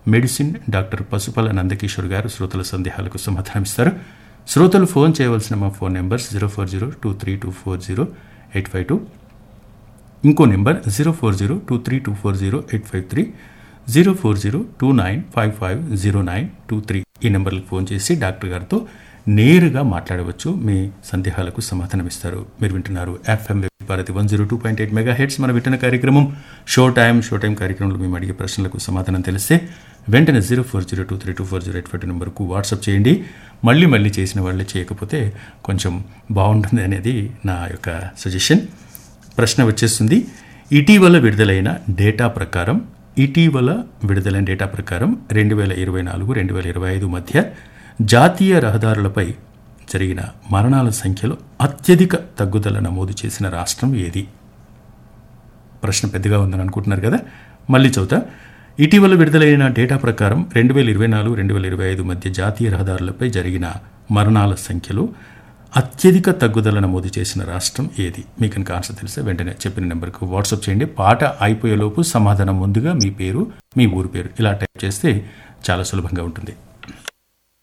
medicine doctor పసుపల Nandakishore గారు శ్రోతల సందేహాలకు సమాధానమిస్తారు శ్రోతలు ఫోన్ చేయవలసిన మా phone numbers zero four zero two three two four zero eight five two ఇంకో number zero four zero two three two four zero eight five three zero four zero two nine five five zero nine two three ఈ నెంబర్లకు phone చేసి doctor గారితో నేరుగా మాట్లాడవచ్చు మీ సందేహాలకు సమాధానం ఇస్తారు మీరు వింటున్నారు FM Bharathi one zero two point eight megahertz మన వింటున్న కార్యక్రమం షో టైం షో టైం కార్యక్రమంలో మేము అడిగే ప్రశ్నలకు సమాధానం తెలిస్తే వెంటనే zero four zero two three two four zero eight five two నెంబర్కు వాట్సాప్ చేయండి మళ్ళీ మళ్ళీ చేసిన వాళ్ళే చేయకపోతే కొంచెం బాగుంటుంది అనేది నా యొక్క సజెషన్ ప్రశ్న వచ్చేస్తుంది ఇటీవల విడుదలైన డేటా ప్రకారం ఇటీవల విడుదలైన డేటా ప్రకారం రెండు వేల ఇరవై నాలుగు రెండు వేల ఇరవై ఐదు మధ్య జాతీయ రహదారులపై జరిగిన మరణాల సంఖ్యలో అత్యధిక తగ్గుదల నమోదు చేసిన రాష్ట్రం ఏది ప్రశ్న పెద్దగా ఉందని అనుకుంటున్నారు కదా మళ్ళీ చదువుతా ఇటీవల విడుదలైన డేటా ప్రకారం రెండు వేల ఇరవై నాలుగు రెండు వేల ఇరవై ఐదు మధ్య జాతీయ రహదారులపై జరిగిన మరణాల సంఖ్యలో అత్యధిక తగ్గుదల నమోదు చేసిన రాష్ట్రం ఏది మీకు కనుక ఆన్సర్ తెలిస్తే వెంటనే చెప్పిన నెంబర్కు వాట్సాప్ చేయండి పాట అయిపోయేలోపు సమాధానం ముందుగా మీ పేరు మీ ఊరు పేరు ఇలా టైప్ చేస్తే చాలా సులభంగా ఉంటుంది